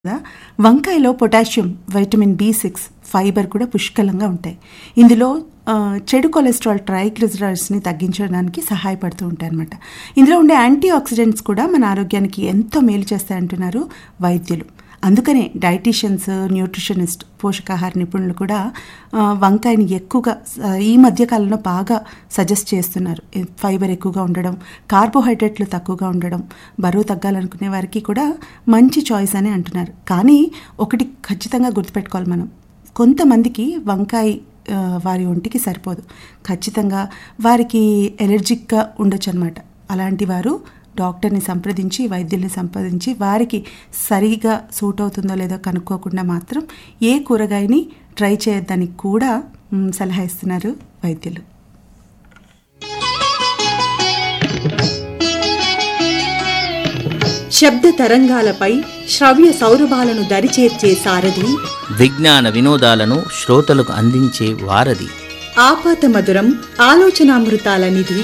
కదా వంకాయలో potassium vitamin B six fibre కూడా పుష్కలంగా ఉంటాయి ఇందులో ఆ, చెడు కొలెస్ట్రాల్ ట్రైగ్లిజరైడ్స్ని తగ్గించడానికి సహాయపడుతూ ఉంటాయి అనమాట ఇందులో ఉండే యాంటీ ఆక్సిడెంట్స్ కూడా మన ఆరోగ్యానికి ఎంతో మేలు చేస్తాయంటున్నారు వైద్యులు అందుకనే డైటీషియన్స్ న్యూట్రిషనిస్ట్ పోషకాహార నిపుణులు కూడా ఆ, వంకాయని ఎక్కువగా ఆ, ఈ మధ్య కాలంలో బాగా సజెస్ట్ చేస్తున్నారు ఈ ఫైబర్ ఎక్కువగా ఉండడం కార్బోహైడ్రేట్లు తక్కువగా ఉండడం బరువు తగ్గాలనుకునే వారికి కూడా మంచి చాయిస్ అని అంటున్నారు కానీ ఒకటి ఖచ్చితంగా గుర్తుపెట్టుకోవాలి మనం కొంతమందికి వంకాయ ఆ, వారి ఒంటికి సరిపోదు ఖచ్చితంగా వారికి ఎలర్జిక్గా ఉండొచ్చు అనమాట అలాంటి వారు డాక్టర్ని సంప్రదించి వైద్యుల్ని సంప్రదించి వారికి సరిగా సూట్ అవుతుందో లేదో కనుక్కోకుండా మాత్రం ఏ కూరగాయని ట్రై చేయొద్దని కూడా మ్, సలహా ఇస్తున్నారు వైద్యులు శబ్ద తరంగాలపై శ్రవ్య సౌరభాలను దరిచేర్చే సారథి విజ్ఞాన వినోదాలను శ్రోతలకు అందించే వారధి ఆపాత మధురం ఆలోచనామృతాల నిధి